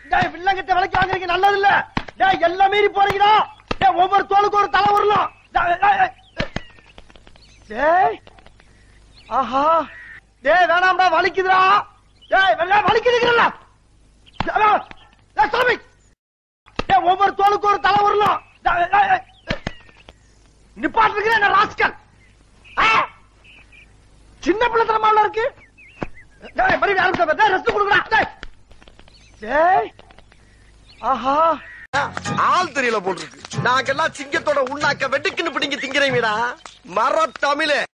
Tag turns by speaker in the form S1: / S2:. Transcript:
S1: டேய் வில்லங்கிட்ட விலைக்கு வாங்குறீங்க நல்லது இல்ல டேய் எல்லாம் மீறி போறீங்கடா டேய் ஒவ்வொரு தோலுக்கு ஒரு தலை வரலாம் டேய், டேய், டேய். டேய் ஆஹா டேய் வேணாம்டா வலிக்குதுடா டேய் வெள்ளா வலிக்குதுங்கறல டேய் சாமி டேய் ஒவ்வொரு தோலுக்கு ஒரு தலை வரலாம் டேய், டேய், டேய். நிப்பாட்டுறீங்க என்ன ராஸ்கல் ஆ? சின்ன பிள்ளைத்தனமால இருக்கு டேய் மறுபடியும் ஆரம்பிச்சா டேய் ரெஸ்ட் கொடுங்கடா டேய் டேய் ஆஹா
S2: ஆள் தெரியல போட்டிருக்கு நாங்கெல்லாம் சிங்கத்தோட உண்ணாக்க வெட்டுக்குன்னு பிடிங்க திங்கிறீங்கடா மர தமிழே